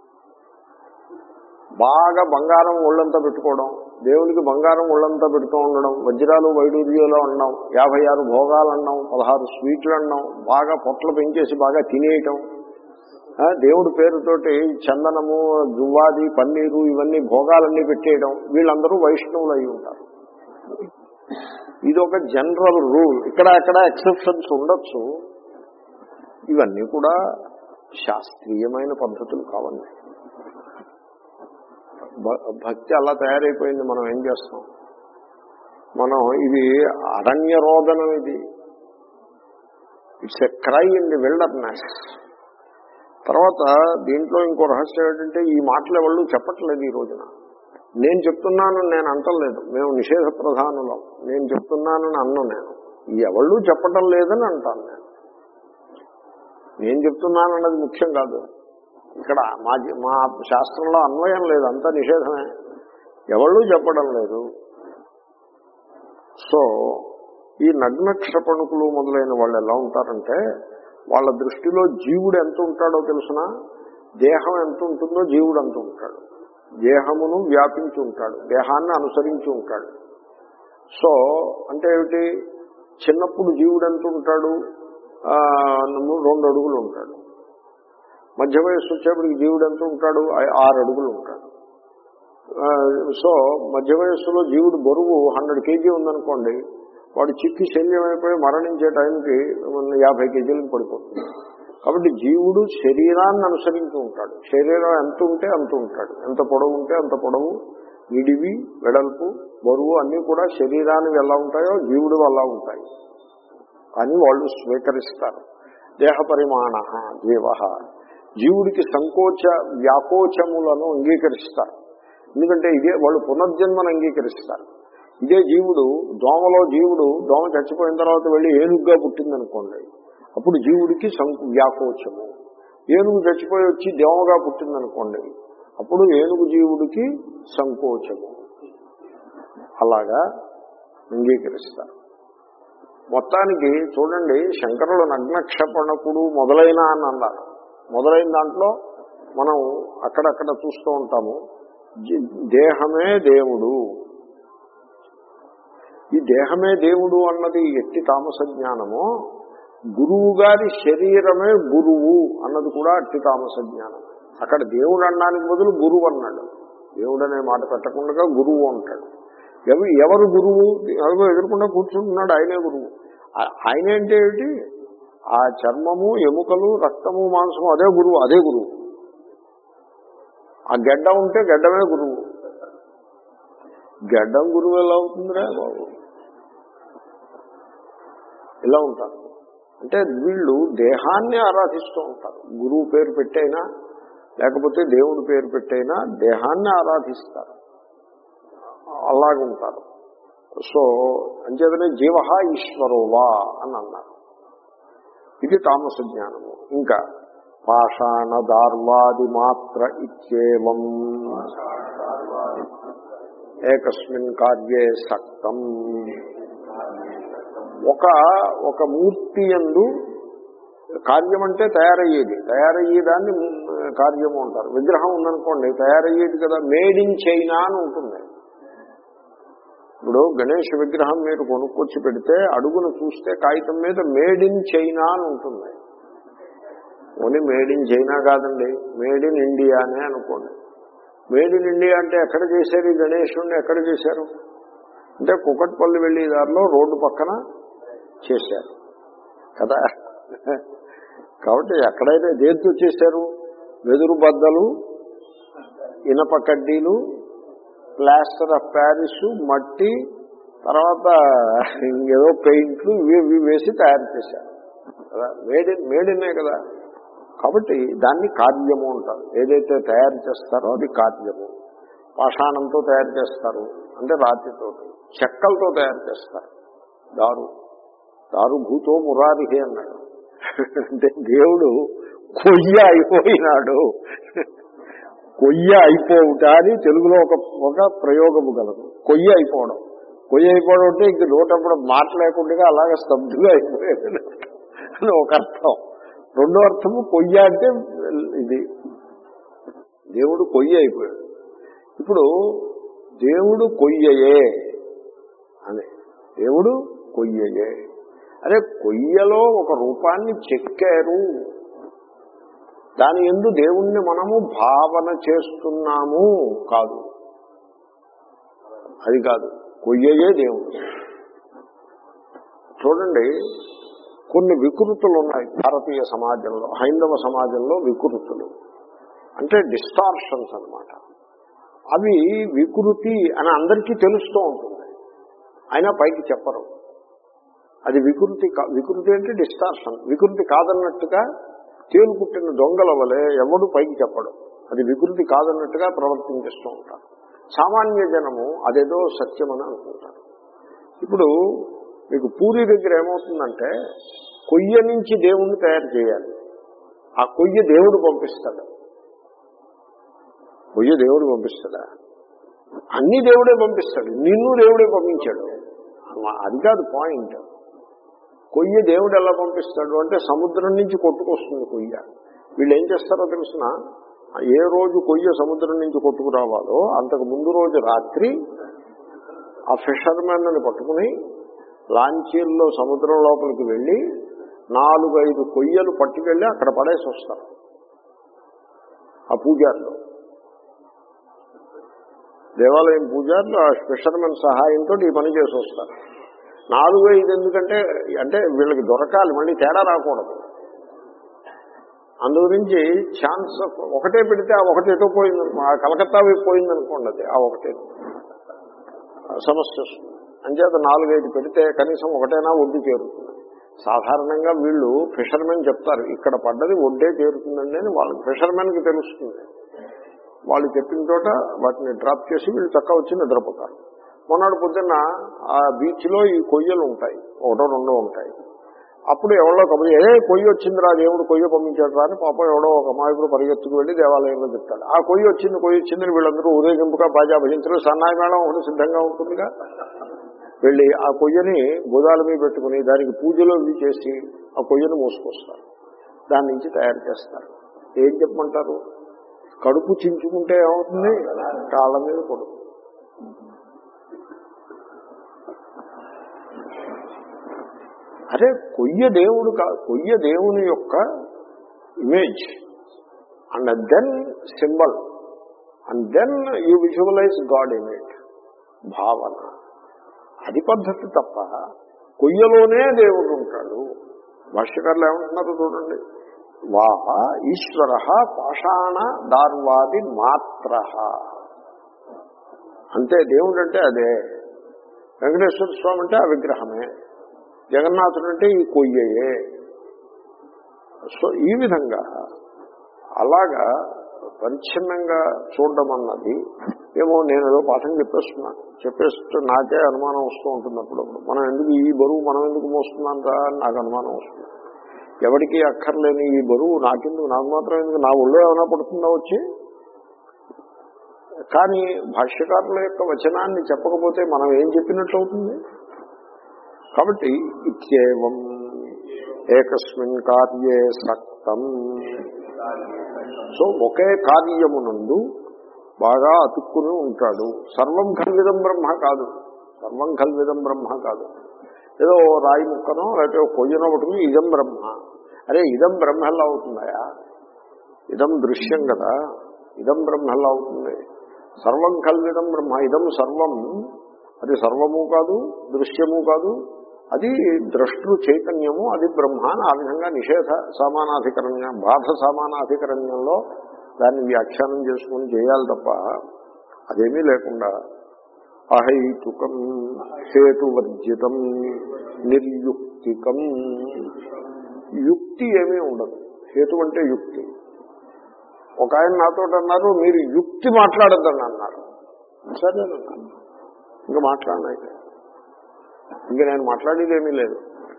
బాగా బంగారం ఒళ్ళంతా పెట్టుకోవడం దేవునికి బంగారం ఒళ్ళంతా పెడుతూ ఉండడం వజ్రాలు వైడూర్యాలు అన్నాం యాభై ఆరు భోగాలు అన్నాం పదహారు స్వీట్లు అన్నాం బాగా పొట్లు పెంచేసి బాగా తినేయటం ఆ, దేవుడి పేరుతోటి చందనము జువ్వాది పన్నీరు ఇవన్నీ భోగాలన్నీ పెట్టేయడం వీళ్ళందరూ వైష్ణవులు అయి ఉంటారు ఇది ఒక జనరల్ రూల్ ఇక్కడ అక్కడ ఎక్సెప్షన్స్ ఉండొచ్చు ఇవన్నీ కూడా శాస్త్రీయమైన పద్ధతులు కావండి భ- భక్తి అలా తయారైపోయింది మనం ఏం చేస్తాం మనం ఇది అరణ్య రోదనం ఇది it's a cry in the wilderness తర్వాత దీంట్లో ఇంకో రహస్యం ఏంటంటే ఈ మాటలు ఎవళ్ళు చెప్పట్లేదు ఈ రోజున నేను చెప్తున్నాను నేను అంటలేదు మేము నిషేధ ప్రధానులం నేను చెప్తున్నానని అన్ను నేను ఎవళ్ళు చెప్పటం లేదని అంటాను నేను నేను చెప్తున్నాను అన్నది ముఖ్యం కాదు ఇక్కడ మా జీ- మా శాస్త్రంలో అన్వయం లేదు అంతా నిషేధమే ఎవళ్ళు చెప్పడం లేదు సో ఈ నగ్న క్షపణుకులు మొదలైన వాళ్ళు ఎలా ఉంటారంటే వాళ్ళ దృష్టిలో జీవుడు ఎంత ఉంటాడో తెలుసిన దేహం ఎంత ఉంటుందో జీవుడు అంత ఉంటాడు దేహమును వ్యాపించి ఉంటాడు దేహాన్ని అనుసరించి ఉంటాడు సో అంటే ఏమిటి చిన్నప్పుడు జీవుడు ఎంత ఉంటాడు ఆ, రెండు అడుగులు ఉంటాడు మధ్య వయస్సు వచ్చేప్పటికి జీవుడు ఎంత ఉంటాడు ఆ- ఆరు అడుగులు ఉంటాడు ఆ, సో మధ్య వయస్సులో జీవుడు బరువు హండ్రెడ్ కేజీ ఉందనుకోండి వాడు చిక్కి శల్యం అయిపోయి మరణించే టైంకి యాభై కేజీలకు పడిపోతుంది కాబట్టి జీవుడు శరీరాన్ని అనుసరించి ఉంటాడు శరీరం ఎంత ఉంటే అంత ఉంటాడు ఎంత పొడవు ఉంటే అంత పొడవు నిడివి వెడల్పు బరువు అన్నీ కూడా శరీరానికి ఎలా ఉంటాయో జీవుడు అలా ఉంటాయి అని వాళ్ళు స్వీకరిస్తారు దేహ పరిమాణ జీవ జీవుడికి సంకోచ వ్యాకోచములను అంగీకరిస్తారు ఎందుకంటే ఇదే వాళ్ళు పునర్జన్మను అంగీకరిస్తారు ఇదే జీవుడు దోమలో జీవుడు దోమ చచ్చిపోయిన తర్వాత వెళ్ళి ఏనుగుగా పుట్టిందనుకోండి అప్పుడు జీవుడికి సంకు వ్యాకోచము ఏనుగు చచ్చిపోయి వచ్చి దేవగా పుట్టిందనుకోండి అప్పుడు ఏనుగు జీవుడికి సంకోచము అలాగా అంగీకరిస్తారు మొత్తానికి చూడండి శంకరులు నగ్నక్షపణకుడు మొదలైన అని అన్నారు మొదలైన దాంట్లో మనం అక్కడక్కడ చూస్తూ ఉంటాము జీ- దేహమే దేవుడు ఈ దేహమే దేవుడు అన్నది ఎట్టి తామస జ్ఞానమో గురువు గారి శరీరమే గురువు అన్నది కూడా అట్టి తామస జ్ఞానం అక్కడ దేవుడు అనడానికి బదులు గురువు అన్నాడు దేవుడు అనే మాట పెట్టకుండా గురువు అంటాడు ఎవరు ఎవరు గురువు ఎవరు ఎదురకుండా కూర్చుంటున్నాడు ఆయనే గురువు ఆ- ఆయన అంటే ఏమిటి ఆ చర్మము ఎముకలు రక్తము మాంసము అదే గురువు అదే గురువు ఆ గడ్డ ఉంటే గడ్డమే గురువు గడ్డం గురువు ఎలా అవుతుందిరా బాబు ఇలా ఉంటారు అంటే వీళ్ళు దేహాన్ని ఆరాధిస్తూ ఉంటారు గురువు పేరు పెట్టైనా లేకపోతే దేవుడి పేరు పెట్టైనా దేహాన్ని ఆరాధిస్తారు అలాగుంటారు సో అంచేతనే జీవ ఈశ్వరోవా అని అన్నారు ఇది తామస జ్ఞానము ఇంకా పాషాణ దార్వాది మాత్ర ఇత్యేవం ఏకస్మిన్ కార్యే సక్తం ఒక ఒక మూర్తి ఎందు కార్యం అంటే తయారయ్యేది తయారయ్యేదాన్ని కార్యము అంటారు విగ్రహం ఉందనుకోండి తయారయ్యేది కదా మేడ్ ఇన్ చైనా అని ఉంటుంది ఇప్పుడు గణేష్ విగ్రహం మీరు కొనుక్కొచ్చి పెడితే అడుగును చూస్తే కాగితం మీద మేడ్ ఇన్ చైనా అని ఉంటుంది ఓన్లీ మేడ్ ఇన్ చైనా కాదండి మేడ్ ఇన్ ఇండియానే అనుకోండి మేడ్ ఇన్ ఇండియా అంటే ఎక్కడ చేశారు ఈ గణేశుడిని ఎక్కడ చేశారు అంటే కుకట్పల్లి వెళ్ళే దారిలో రోడ్డు పక్కన చేశారు కదా కాబట్టి ఎక్కడైతే దేంతో చేశారు వెదురు బద్దలు ఇనప కడ్డీలు ప్లాస్టర్ ఆఫ్ ప్యారిస్ మట్టి తర్వాత ఏదో పెయింట్లు ఇవి ఇవి వేసి తయారు చేశారు కదా మేడ్ ఇన్ మేడ్ ఇన్నే కదా కాబట్టి దాన్ని కార్యము అంటారు ఏదైతే తయారు చేస్తారో అది కార్యము పాషాణంతో తయారు చేస్తారు అంటే రాతితో చెక్కలతో తయారు చేస్తారు దారు దారు భూతో మురారిహి అన్నాడు అంటే దేవుడు కొయ్య అయిపోయినాడు కొయ్య అయిపోవుట అని తెలుగులో ఒక ఒక ప్రయోగము గలదు కొయ్య అయిపోవడం కొయ్య అయిపోవడం అంటే ఇంక నోటప్పుడు మాట లేకుండా అలాగే స్తబ్దుగా అయిపోయాడు అని ఒక అర్థం రెండో అర్థము కొయ్య అంటే ఇది దేవుడు కొయ్య అయిపోయాడు ఇప్పుడు దేవుడు కొయ్యయే అని దేవుడు కొయ్యయే అదే కొయ్యలో ఒక రూపాన్ని చెక్కారు దాని ఎందు దేవుణ్ణి మనము భావన చేస్తున్నాము కాదు అది కాదు కొయ్యయే దేవుడు చూడండి కొన్ని వికృతులు ఉన్నాయి భారతీయ సమాజంలో హైందవ సమాజంలో వికృతులు అంటే డిస్టార్షన్స్ అన్నమాట అవి వికృతి అని అందరికీ తెలుస్తూ ఉంటుంది అయినా పైకి చెప్పరు అది వికృతి కా- వికృతి అంటే డిస్టార్షన్ వికృతి కాదన్నట్టుగా తేలుకుట్టిన దొంగల వలె ఎవడు పైకి చెప్పడు అది వికృతి కాదన్నట్టుగా ప్రవర్తించేస్తూ ఉంటారు సామాన్య జనము అదేదో సత్యమని అనుకుంటారు ఇప్పుడు మీకు పూరి దగ్గర ఏమవుతుందంటే కొయ్య నుంచి దేవుణ్ణి తయారు చేయాలి ఆ కొయ్య దేవుడు పంపిస్తాడు కొయ్య దేవుడు పంపిస్తాడా అన్ని దేవుడే పంపిస్తాడు నిన్ను దేవుడే పంపించాడు అమ్మా, అది కాదు పాయింట్ కొయ్య దేవుడు ఎలా పంపిస్తాడు అంటే సముద్రం నుంచి కొట్టుకొస్తుంది కొయ్య వీళ్ళు ఏం చేస్తారో తెలుసిన ఏ రోజు కొయ్య సముద్రం నుంచి కొట్టుకురావాలో అంతకు ముందు రోజు రాత్రి ఆ ఫిషర్మెన్ పట్టుకుని లాంచీల్లో సముద్రం లోపలికి వెళ్ళి నాలుగైదు కొయ్యలు పట్టుకెళ్ళి అక్కడ పడేసి వస్తారు ఆ పూజార్లు దేవాలయం పూజార్లు ఆ ఫిషర్మెన్ సహాయంతో ఈ పని చేసి వస్తారు నాలుగు ఐదు ఎందుకంటే అంటే వీళ్ళకి దొరకాలి మళ్ళీ తేడా రాకూడదు అందు గురించి ఛాన్స్ ఒకటే పెడితే ఆ ఒకటి ఎటో పోయింది ఆ కలకత్తా వైపు పోయింది అనుకోండి అది ఆ ఒకటే సమస్య వస్తుంది అంచేత నాలుగైదు పెడితే కనీసం ఒకటైనా ఒడ్డు చేరుతుంది సాధారణంగా వీళ్ళు ఫిషర్మెన్ చెప్తారు ఇక్కడ పడ్డది ఒడ్డే చేరుతుందండి అని వాళ్ళకి ఫిషర్మెన్కి తెలుస్తుంది వాళ్ళు చెప్పిన చోట వాటిని డ్రాప్ చేసి వీళ్ళు చక్క వచ్చి నిద్రపోతారు మొన్నటి పొద్దున్న ఆ బీచ్ లో ఈ కొయ్యలు ఉంటాయి ఒకటో రెండో ఉంటాయి అప్పుడు ఎవరో కబురు ఏ కొయ్య వచ్చిందిరా దేవుడు కొయ్య పంపించాడు రా అని పాపం ఎవడో ఒక అమాయకుడు పరిగెత్తుకు వెళ్ళి దేవాలయంలో చెప్తాడు ఆ కొయ్య వచ్చింది కొయ్య వచ్చిందని వీళ్ళందరూ ఊరేగింపుగా బాజా భజించరు సన్నాయి మేళం ఒకటి సిద్ధంగా ఉంటుందిగా వెళ్ళి ఆ కొయ్యని గోదాల మీద పెట్టుకుని దానికి పూజలు ఇవి చేసి ఆ కొయ్యను మోసుకొస్తారు దాని నుంచి తయారు చేస్తారు ఏం చెప్పమంటారు కడుపు చించుకుంటే ఏమవుతుంది కాళ్ళ మీద పడుతుంది అరే కొయ్య దేవుడు కా కొయ్య దేవుని యొక్క image and then symbol and then you visualize god in it భావన అది పద్ధతి తప్ప కొయ్యలోనే దేవుడు ఉంటాడు భాష్యకారులు ఏమంటున్నారు చూడండి వా ఈశ్వర పాషాణ దార్వాది మాత్ర అంతే దేవుడు అంటే అదే వెంకటేశ్వర స్వామి అంటే ఆ విగ్రహమే జగన్నాథుడు అంటే ఈ కొయ్యయే సో ఈ విధంగా అలాగా పరిచ్ఛిన్నంగా చూడడం అన్నది ఏమో నేను ఏదో పాఠం చెప్పేస్తున్నాను చెప్పేస్తూ నాకే అనుమానం వస్తూ ఉంటుంది అప్పుడప్పుడు మనం ఎందుకు ఈ బరువు మనం ఎందుకు మోస్తున్నాం రా అని నాకు అనుమానం వస్తుంది ఎవరికి అక్కర్లేని ఈ బరువు నాకెందుకు నాకు మాత్రం ఎందుకు నా ఒళ్ళో ఏమైనా పడుతుందా వచ్చి కానీ భాష్యకారుల యొక్క వచనాన్ని చెప్పకపోతే మనం ఏం చెప్పినట్లు అవుతుంది కాబట్టి ఇత్యేవం ఏకస్మిన్ కార్యే సక్తం సో ఒకే కార్యమునందు బాగా అతుక్కుని ఉంటాడు సర్వం కల్విదం బ్రహ్మ కాదు సర్వం కల్విదం బ్రహ్మ కాదు ఏదో ఓ రాయి ముక్కనో లేకపోతే ఓ కొయ్యనో పట్టుకుని ఇదం బ్రహ్మ అరే ఇదం బ్రహ్మ ఎలా అవుతుందయా ఇదం దృశ్యం కదా ఇదం బ్రహ్మ ఎలా అవుతుంది సర్వం కల్విదం బ్రహ్మ ఇదం సర్వం అది సర్వము కాదు దృశ్యము కాదు అది ద్రష్టృ చైతన్యము అది బ్రహ్మ అని ఆ విధంగా నిషేధ సమానాధికరణ్యం బాధ సమానాధికరణ్యంలో దాన్ని వ్యాఖ్యానం చేసుకుని చేయాలి తప్ప అదేమీ లేకుండా అహైతుకం హేతువర్జితం నిర్యుక్తికం యుక్తి ఏమీ ఉండదు హేతు అంటే యుక్తి ఒక ఆయన నాతో అన్నారు మీరు యుక్తి మాట్లాడద్దని అన్నారు సరేనన్నారు ఇంకా మాట్లాడినైతే ఇంకా నేను మాట్లాడేది ఏమీ లేదు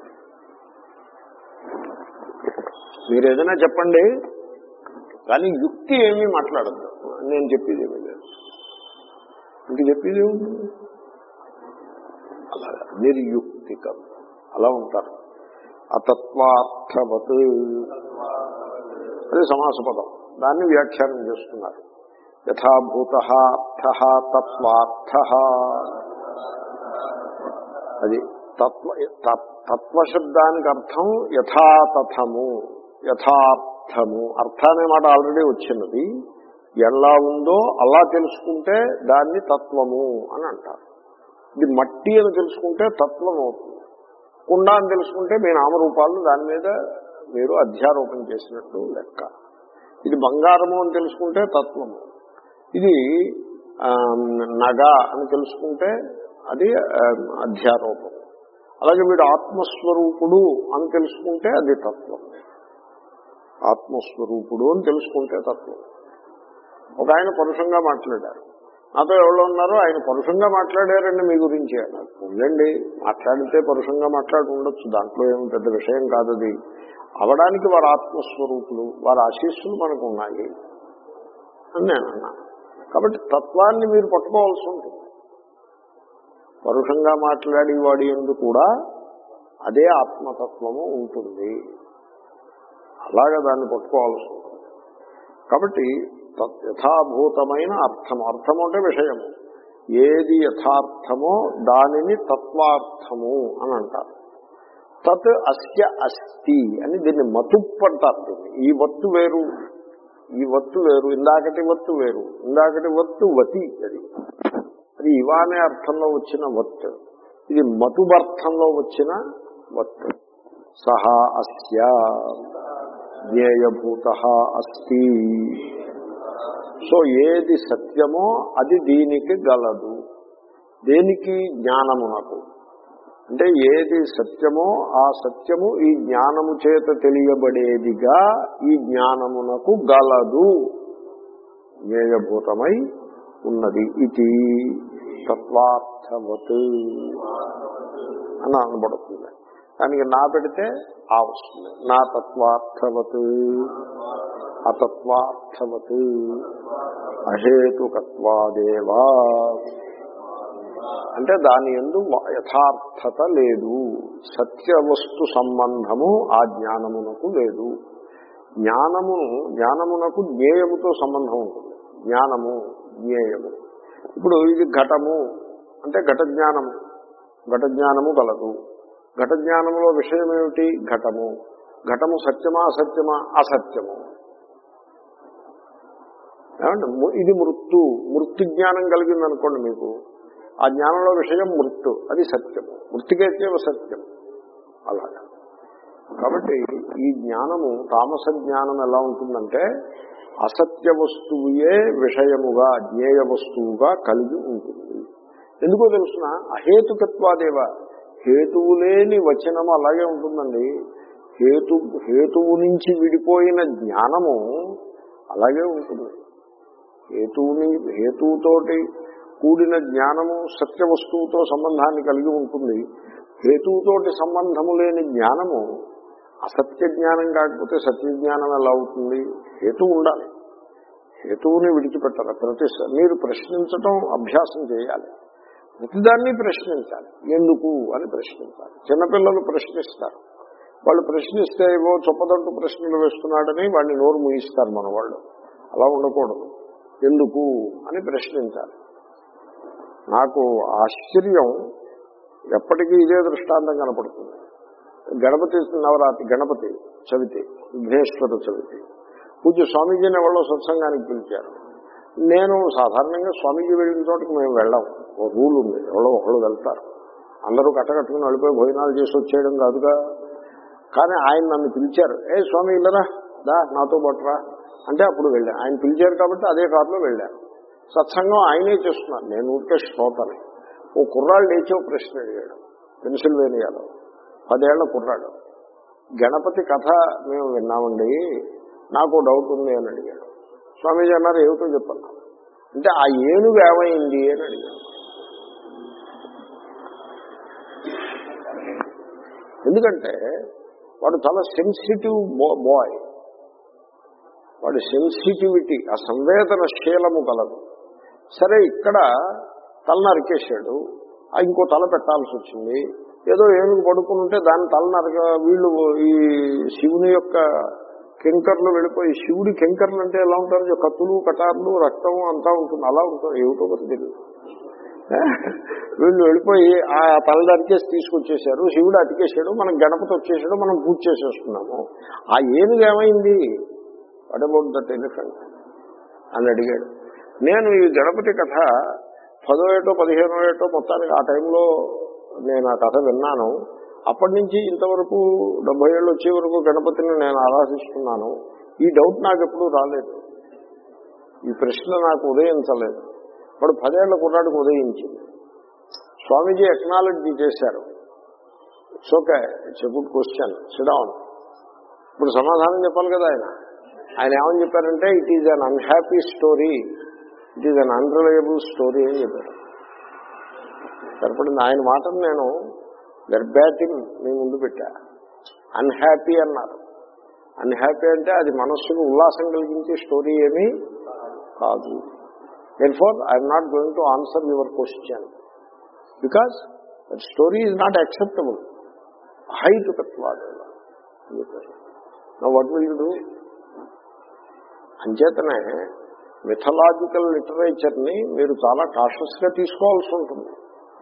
మీరు ఏదైనా చెప్పండి కానీ యుక్తి ఏమీ మాట్లాడద్దు నేను చెప్పేది ఏమీ లేదు ఇంక చెప్పేది ఏముంటుంది అలాగా నిర్యుక్తికం అలా ఉంటారు అతత్వార్థవత్ అది సమాస పదం దాన్ని వ్యాఖ్యానం చేస్తున్నారు యథాభూత అర్థ తత్వార్థ అది తత్వ తత్- తత్వశబ్దానికి అర్థం యథాతథము యథార్థ తత్వార్థము అర్థ అనే మాట ఆల్రెడీ వచ్చినది ఎలా ఉందో అలా తెలుసుకుంటే దాన్ని తత్వము అని అంటారు ఇది మట్టి అని తెలుసుకుంటే తత్వం అవుతుంది కుండ అని తెలుసుకుంటే మీ నామరూపాలను దాని మీద మీరు అధ్యారోపణ చేసినట్టు లెక్క ఇది బంగారము అని తెలుసుకుంటే తత్వము ఇది ఆ, నగ అని తెలుసుకుంటే అది ఆ, అధ్యారోపం అలాగే వీడు ఆత్మస్వరూపుడు అని తెలుసుకుంటే అది తత్వం ఆత్మస్వరూపుడు అని తెలుసుకుంటే తత్వం ఒక ఆయన పరుషంగా మాట్లాడారు నాతో ఎవరు ఉన్నారో ఆయన పరుషంగా మాట్లాడారండి మీ గురించి అన్నారు ఉండండి మాట్లాడితే పరుషంగా మాట్లాడి ఉండొచ్చు దాంట్లో ఏం పెద్ద విషయం కాదు అది అవడానికి వారి ఆత్మస్వరూపులు వారి ఆశీస్సులు మనకు ఉన్నాయి అని నేను అన్నా కాబట్టి తత్వాన్ని మీరు పట్టుకోవాల్సి ఉంటుంది పరుషంగా మాట్లాడి వాడి ఎందు కూడా అదే ఆత్మతత్వము ఉంటుంది అలాగా దాన్ని పట్టుకోవాల్సి ఉంటుంది కాబట్టి తత్ యథాభూతమైన అర్థము అర్థము అంటే విషయము ఏది యథార్థమో దానిని తత్వార్థము అని అంటారు తత్ అస్య అస్తి అని దీన్ని మతుప్పు అంటారు దీన్ని ఈ వత్తు వేరు ఈ వత్తు వేరు ఇందాకటి వత్తు వేరు ఇందాకటి వత్తు వతి అది అది ఇవా అనే అర్థంలో వచ్చిన వత్ ఇది మతుబర్థంలో వచ్చిన వత్ సహా అస్య జ్ఞేయభూత అస్తి సో ఏది సత్యమో అది దీనికి గలదు దేనికి జ్ఞానమునకు అంటే ఏది సత్యమో ఆ సత్యము ఈ జ్ఞానము చేత తెలియబడేదిగా ఈ జ్ఞానమునకు గలదు జ్ఞేయభూతమై ఉన్నది ఇది తత్వార్థవత్ అని అనబడుతుంది దానికి నా పెడితే ఆ వస్తుంది నా తత్వార్థవత్ అతత్వార్థవత్ అహేతుకత్వాదేవా అంటే దాని ఎందు యథార్థత లేదు సత్య వస్తు సంబంధము ఆ జ్ఞానమునకు లేదు జ్ఞానమును జ్ఞానమునకు జ్ఞేయముతో సంబంధం ఉంటుంది జ్ఞానము జ్ఞేయము ఇప్పుడు ఇది ఘటము అంటే ఘట జ్ఞానము ఘట జ్ఞానము కలదు ఘట జ్ఞానములో విషయం ఏమిటి ఘటము ఘటము సత్యమా అసత్యమా అసత్యము ఏమంటే ము- ఇది మృత్తు మృत्यు జ్ఞానం కలిగింది అనుకోండి మీకు ఆ జ్ఞానంలో విషయం మృత్తు అది సత్యము మృతికేత్యవ సత్యం అలాగా కాబట్టి ఈ జ్ఞానము తామస జ్ఞానం ఎలా ఉంటుందంటే అసత్య వస్తువుయే విషయముగా జ్ఞేయ వస్తువుగా కలిగి ఉంటుంది ఎందుకో తెలుసిన అహేతుకత్వాదేవ హేతువు లేని వచనము అలాగే ఉంటుందండి హేతు హేతువు నుంచి విడిపోయిన జ్ఞానము అలాగే ఉంటుంది హేతువుని హేతువుతోటి కూడిన జ్ఞానము సత్య వస్తువుతో సంబంధాన్ని కలిగి ఉంటుంది హేతువుతోటి సంబంధము లేని జ్ఞానము అసత్య జ్ఞానం కాకపోతే సత్య జ్ఞానం ఎలా అవుతుంది హేతువు ఉండాలి హేతువుని విడిచిపెట్టాలి ప్రతి స- మీరు ప్రశ్నించటం అభ్యాసం చేయాలి ప్రతిదాన్ని ప్రశ్నించాలి ఎందుకు అని ప్రశ్నించాలి చిన్నపిల్లలు ప్రశ్నిస్తారు వాళ్ళు ప్రశ్నిస్తే ఏవో చొప్పదంటు ప్రశ్నలు వేస్తున్నాడని వాడిని నోరు ముగిస్తారు మన వాళ్ళు అలా ఉండకూడదు ఎందుకు అని ప్రశ్నించాలి నాకు ఆశ్చర్యం ఎప్పటికీ ఇదే దృష్టాంతం కనపడుతుంది గణపతి నవరాత్రి గణపతి చవితి విఘ్నేశ్వర చవితి పూజ స్వామీజీని ఎవరో సత్సంగానికి పిలిచారు నేను సాధారణంగా స్వామీజీ వెళ్ళిన చోటకి మేము వెళ్ళాం ఓ రూల్ ఉంది ఎవరో ఒకళ్ళు వెళ్తారు అందరూ కట్టకట్టుకుని వెళ్ళిపోయి భోజనాలు చేసి వచ్చేయడం కాదుగా కానీ ఆయన నన్ను పిలిచారు ఏ స్వామి ఇల్లరా దా నాతో పట్టురా అంటే అప్పుడు వెళ్ళాను ఆయన పిలిచారు కాబట్టి అదే కారులో వెళ్ళాను సత్సంగం ఆయనే చేస్తున్నారు నేను ఊరికే శ్రోతని ఓ కుర్రాళ్ళు లేచి ఓ ప్రశ్న అడిగాడు పెన్సిల్వేనియాలో పదేళ్ల కుర్రాడు గణపతి కథ మేము విన్నామండి నాకు ఓ డౌట్ ఉంది అని అడిగాడు స్వామీజీ అన్నారు ఏమిటో చెప్పన్నా అంటే ఆ ఏనుగు ఏమైంది అని అడిగాడు ఎందుకంటే వాడు చాలా సెన్సిటివ్ బాయ్ వాడి సెన్సిటివిటీ ఆ సంవేదనశీలము కలదు సరే ఇక్కడ తల నరికేశాడు ఆ ఇంకో తల పెట్టాల్సి వచ్చింది ఏదో ఏనుగు పడుకుని ఉంటే దాని తల నరక వీళ్ళు ఈ శివుని యొక్క కెంకర్లు వెళ్ళిపోయి శివుడి కెంకర్లు అంటే ఎలా ఉంటారు కత్తులు కటార్లు రక్తం అంతా ఉంటుంది అలా ఉంటుంది ఏమిటో మరి తెలియదు వీళ్ళు వెళ్ళిపోయి ఆ తల నరికేసి తీసుకొచ్చేసారు శివుడు అతికేసాడు మనం గణపతి వచ్చేసాడు మనం పూజ చేసేస్తున్నాము ఆ ఏనుగు ఏమైంది వాట్ అబౌట్ దట్ ఎలిఫెంట్ అని అడిగాడు నేను ఈ గణపతి కథ పదో ఏటో పదిహేనో ఏటో మొత్తానికి ఆ టైంలో నేను ఆ కథ విన్నాను అప్పటి నుంచి ఇంతవరకు డెబ్బై ఏళ్ళు వచ్చే వరకు గణపతిని నేను ఆరాధిస్తున్నాను ఈ డౌట్ నాకు ఎప్పుడూ రాలేదు ఈ ప్రశ్న నాకు ఉదయించలేదు ఇప్పుడు పదేళ్ల కుర్రాడికి ఉదయించింది స్వామీజీ ఎక్నాలజీ చేశారు it's okay it's a good question sit down ఇప్పుడు సమాధానం చెప్పాలి కదా ఆయన ఆయన ఏమని చెప్పారంటే it is un unhappy story it is un unreliable story అని చెప్పారు సరిపడింది ఆయన మాటను నేను వెర్బాటిం మీ ముందు పెట్టా అన్హ్యాపీ అన్నారు అన్హ్యాపీ అంటే అది మనస్సుకు ఉల్లాసం కలిగించే స్టోరీ ఏమీ కాదు then for I'm not going to answer your question because that story is not acceptable హైట్ తత్వాడు వాట్ విల్ యూ డూ అంచేతనే మిథలాజికల్ లిటరేచర్ని మీరు చాలా కాషస్గా తీసుకోవాల్సి ఉంటుంది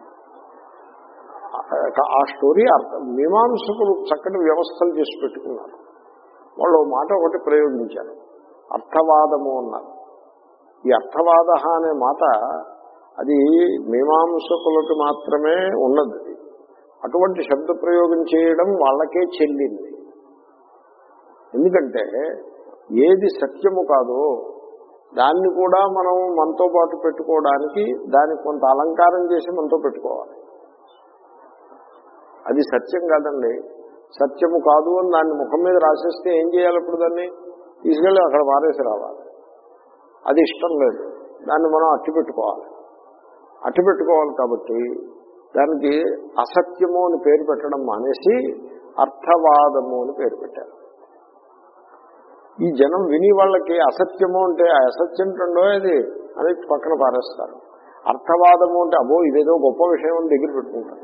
ఆ స్టోరీ అర్థం మీమాంసకులు చక్కటి వ్యవస్థలు చేసి పెట్టుకున్నారు వాళ్ళు ఓ మాట ఒకటి ప్రయోగించారు అర్థవాదము అన్నారు ఈ అర్థవాద అనే మాట అది మీమాంసకులకు మాత్రమే ఉన్నది అది. అటువంటి శబ్ద ప్రయోగం చేయడం వాళ్ళకే చెల్లింది ఎందుకంటే ఏది సత్యము కాదో దాన్ని కూడా మనం మనతో పాటు పెట్టుకోవడానికి దానికి కొంత అలంకారం చేసి మనతో పెట్టుకోవాలి అది సత్యం కాదండి సత్యము కాదు అని దాన్ని ముఖం మీద రాసేస్తే ఏం చేయాలి ఇప్పుడు దాన్ని తీసుకెళ్ళి అక్కడ మారేసి రావాలి అది ఇష్టం లేదు దాన్ని మనం అట్టి పెట్టుకోవాలి అట్టి పెట్టుకోవాలి కాబట్టి దానికి అసత్యము అని పేరు పెట్టడం మానేసి అర్థవాదము అని పేరు పెట్టారు ఈ జనం విని వాళ్ళకి అసత్యము అంటే ఆ అసత్యం రెండో అది అని పక్కన పారేస్తారు అర్థవాదము అంటే అబ్బో ఇదేదో గొప్ప విషయం అని దగ్గర పెట్టుకుంటారు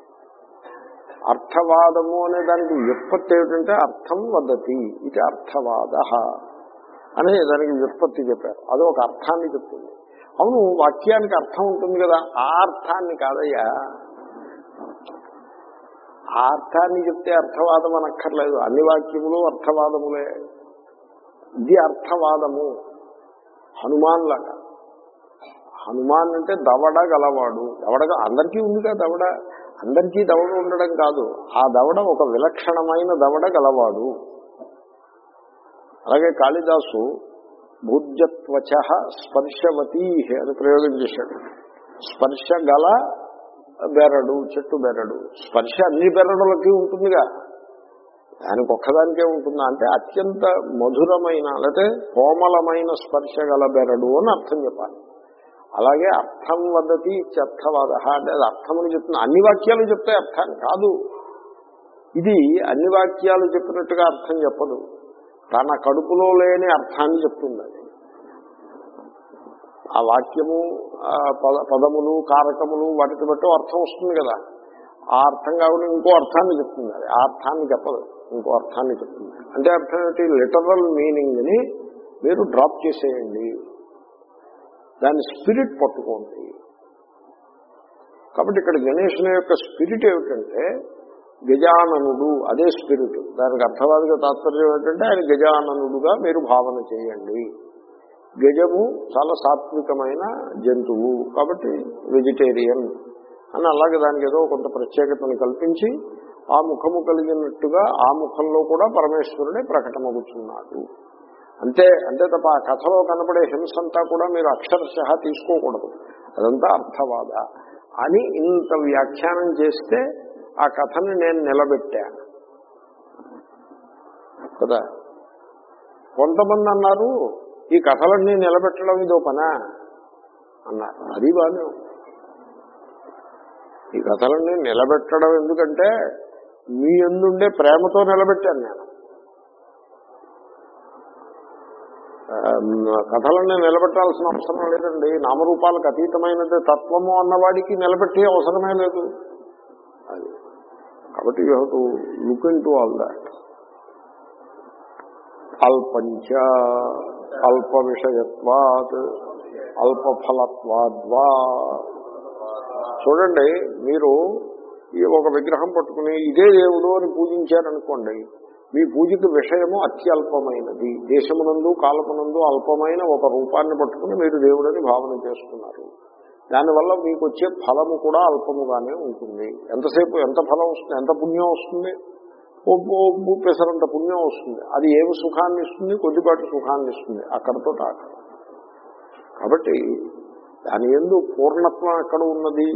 అర్థవాదము అనే దానికి వ్యుత్పత్తి ఏమిటంటే అర్థం వద్దతి ఇది అర్థవాద అని దానికి వ్యుత్పత్తి చెప్పారు అది ఒక అర్థాన్ని చెప్తుంది అవును వాక్యానికి అర్థం ఉంటుంది కదా ఆ అర్థాన్ని కాదయ్యా ఆ అర్థాన్ని చెప్తే అర్థవాదం అనక్కర్లేదు అన్ని వాక్యములు అర్థవాదములే ఇది అర్థవాదము హనుమాన్ లాగా హనుమాన్ అంటే దవడ గలవాడు దవడ అందరికీ ఉంది కదా దవడ అందరికీ దవడ ఉండడం కాదు ఆ దవడ ఒక విలక్షణమైన దవడ గలవాడు అలాగే కాళిదాసు భూజ్యత్వచ స్పర్శవతీ అని ప్రయోగం చేశాడు స్పర్శ గల బెరడు చెట్టు బెరడు స్పర్శ అన్ని బెరడులకి ఉంటుందిగా దానికి ఒక్కదానికే ఉంటుందా అంటే అత్యంత మధురమైన లేకపోతే కోమలమైన స్పర్శ గల బెరడు అని అర్థం చెప్పాలి అలాగే అర్థం వద్దతి అర్థవాద అంటే అది అర్థమని చెప్తున్నా అన్ని వాక్యాలు చెప్తే అర్థాన్ని కాదు ఇది అన్ని వాక్యాలు చెప్పినట్టుగా అర్థం చెప్పదు తన కడుపులో లేని అర్థాన్ని చెప్తుంది అది ఆ వాక్యము ఆ పద పదములు కారకములు వాటికి బట్టి అర్థం వస్తుంది కదా ఆ అర్థం కాకుండా ఇంకో అర్థాన్ని చెప్తుంది అది ఆ అర్థాన్ని చెప్పదు ఇంకో అర్థాన్ని చెప్తుంది అంటే అర్థం ఏంటి లిటరల్ మీనింగ్ని మీరు డ్రాప్ చేసేయండి దాని స్పిరిట్ పట్టుకోండి కాబట్టి ఇక్కడ గణేషుని యొక్క స్పిరిట్ ఏమిటంటే గజాననుడు అదే స్పిరిట్ దానికి అర్థవాదిగా తాత్పర్యం ఏంటంటే ఆయన గజాననుడుగా మీరు భావన చేయండి గజము చాలా సాత్వికమైన జంతువు కాబట్టి వెజిటేరియన్ అని అలాగే దానికి ఏదో కొంత ప్రత్యేకతను కల్పించి ఆ ముఖము కలిగినట్టుగా ఆ ముఖంలో కూడా పరమేశ్వరుడే ప్రకటమగుచున్నాడు అంతే అంతే తప్ప ఆ కథలో కనబడే హింసంతా కూడా మీరు అక్షరశ తీసుకోకూడదు అదంతా అర్థవాద అని ఇంత వ్యాఖ్యానం చేస్తే ఆ కథని నేను నిలబెట్టాను కదా కొంతమంది అన్నారు ఈ కథలన్నీ నిలబెట్టడం ఇదో పనా అన్నారు అది బాగానే ఉంది. ఈ కథలన్నీ నిలబెట్టడం ఎందుకంటే మీ ఎందుండే ప్రేమతో నిలబెట్టాను నేను ఆ, కథలన్నీ నిలబెట్టాల్సిన అవసరం లేదండి నామరూపాలకు అతీతమైనది తత్వము అన్నవాడికి నిలబెట్టే అవసరమే లేదు అది కాబట్టి you have to look into all that అల్పంచ అల్ప విషయత్వాత్ అల్ప ఫలత్వాద్వా చూడండి మీరు ఈ ఒక విగ్రహం పట్టుకుని ఇదే దేవుడు అని పూజించారనుకోండి మీ పూజకి విషయము అత్యల్పమైనది దేశమునందు కాలమునందు అల్పమైన ఒక రూపాన్ని పట్టుకుని మీరు దేవుడని భావన చేస్తున్నారు దానివల్ల మీకు వచ్చే ఫలము కూడా అల్పముగానే ఉంటుంది ఎంతసేపు ఎంత ఫలం వస్తుంది ఎంత పుణ్యం వస్తుంది ఓ ఓ పెసరంత పుణ్యం వస్తుంది అది ఏమి సుఖాన్ని ఇస్తుంది కొద్దిపాటి సుఖాన్ని ఇస్తుంది అక్కడతో ఆఖరు కాబట్టి దాని ఎందు పూర్ణత్వం ఎక్కడ ఉన్నది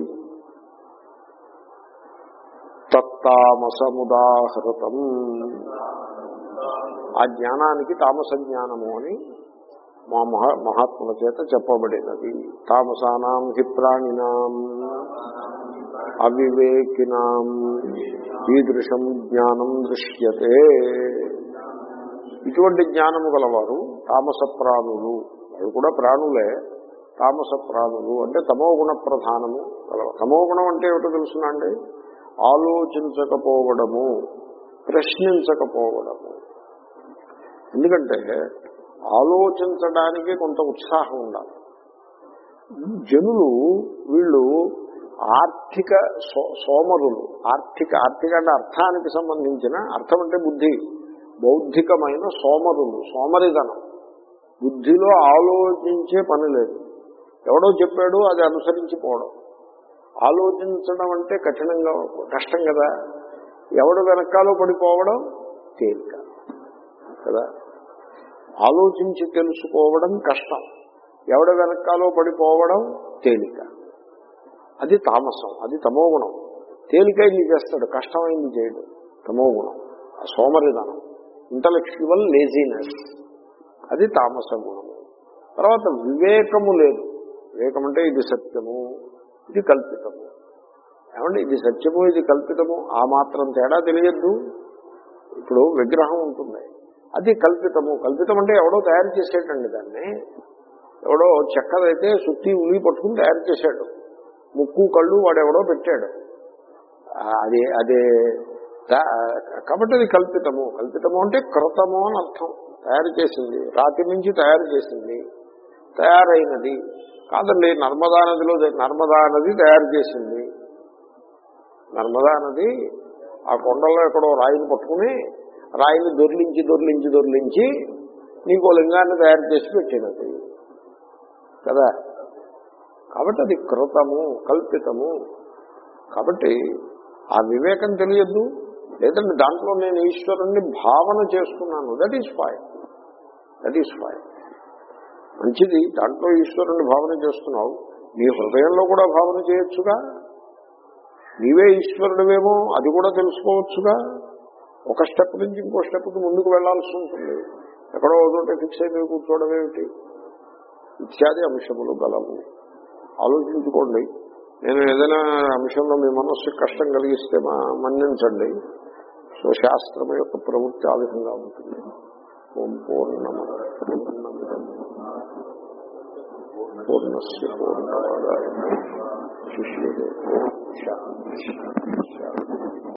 తత్తామసముదాహృతం ఆ జ్ఞానానికి తామస జ్ఞానము అని మా మహా మహాత్ముల చేత చెప్పబడినది తామసానాం హి ప్రాణినాం అవివేకినాం ఈదృశం జ్ఞానం దృశ్యతే ఇటువంటి జ్ఞానము గలవారు తామస ప్రాణులు వాళ్ళు కూడా ప్రాణులే తామస ప్రాణులు అంటే తమో గుణ ప్రధానము గలవారు తమో గుణం అంటే ఏమిటో తెలుసునండి ఆలోచించకపోవడము ప్రశ్నించకపోవడము ఎందుకంటే ఆలోచించడానికి కొంత ఉత్సాహం ఉండాలి జనులు వీళ్ళు ఆర్థిక సో- సోమరులు ఆర్థిక ఆర్థిక అంటే అర్థానికి సంబంధించిన అర్థం అంటే బుద్ధి బౌద్ధికమైన సోమరులు సోమరిధనం బుద్ధిలో ఆలోచించే పని లేదు ఎవడో చెప్పాడు అది అనుసరించిపోవడం ఆలోచించడం అంటే కఠినంగా కష్టం కదా ఎవడు వెనకాలో పడిపోవడం తేలిక కదా ఆలోచించి తెలుసుకోవడం కష్టం ఎవడ వెనకాలో పడిపోవడం తేలిక అది తామసం అది తమోగుణం తేలికైంది చేస్తాడు కష్టమైంది చేయడు తమోగుణం ఆ సోమరిధనం ఇంటలెక్చువల్ లేజినెస్ అది తామస గుణము తర్వాత వివేకము లేదు వివేకం అంటే ఇది సత్యము ఇది కల్పితము ఏమంటే ఇది సత్యము ఇది కల్పితము ఆ మాత్రం తేడా తెలియద్దు ఇప్పుడు విగ్రహం ఉంటుంది అది కల్పితము కల్పితం అంటే ఎవడో తయారు చేసేటండి దాన్ని ఎవడో చెక్కదైతే సుత్తి ఉలి పట్టుకుని తయారు చేశాడు ముక్కు కళ్ళు వాడెవడో పెట్టాడు ఆ, అది అదే తా- కాబట్టి అది కల్పితము కల్పితము అంటే కృతము అని అర్థం తయారు చేసింది రాతి నుంచి తయారు చేసింది తయారైనది కాదండి నర్మదా నదిలో నర్మదా నది తయారు చేసింది నర్మదా నది ఆ కొండలో ఎక్కడో రాయిని పట్టుకుని రాయిని దొర్లించి దొర్లించి దొర్లించి నీకు ఓ లింగాన్ని తయారు చేసి పెట్టినది కదా కాబట్టి అది కృతము కల్పితము కాబట్టి ఆ వివేకం తెలియద్దు లేదంటే దాంట్లో నేను ఈశ్వరుణ్ణి భావన చేస్తున్నాను that is fine that is fine మంచిది దాంట్లో ఈశ్వరుణ్ణి భావన చేస్తున్నావు నీ హృదయంలో కూడా భావన చేయొచ్చుగా నీవే ఈశ్వరుడివేమో అది కూడా తెలుసుకోవచ్చుగా ఒక స్టెప్ నుంచి ఇంకో స్టెప్కి ముందుకు వెళ్లాల్సి ఉంటుంది ఎక్కడో ఒకటి ఫిక్స్ అయిపోయి కూర్చోవడం ఏమిటి ఇత్యాది అంశములు గలవు ఆలోచించుకోండి నేను ఏదైనా అంశంలో మీ మనస్సుకి కష్టం కలిగిస్తే మా మన్నించండి సో శాస్త్రం యొక్క ప్రవృత్తి ఆ విధంగా ఉంటుంది ఓం పూర్ణమ పూర్ణమిదం పూర్ణస్య పూర్ణమాదాయ శిష్యుడే శాంతి శాంతి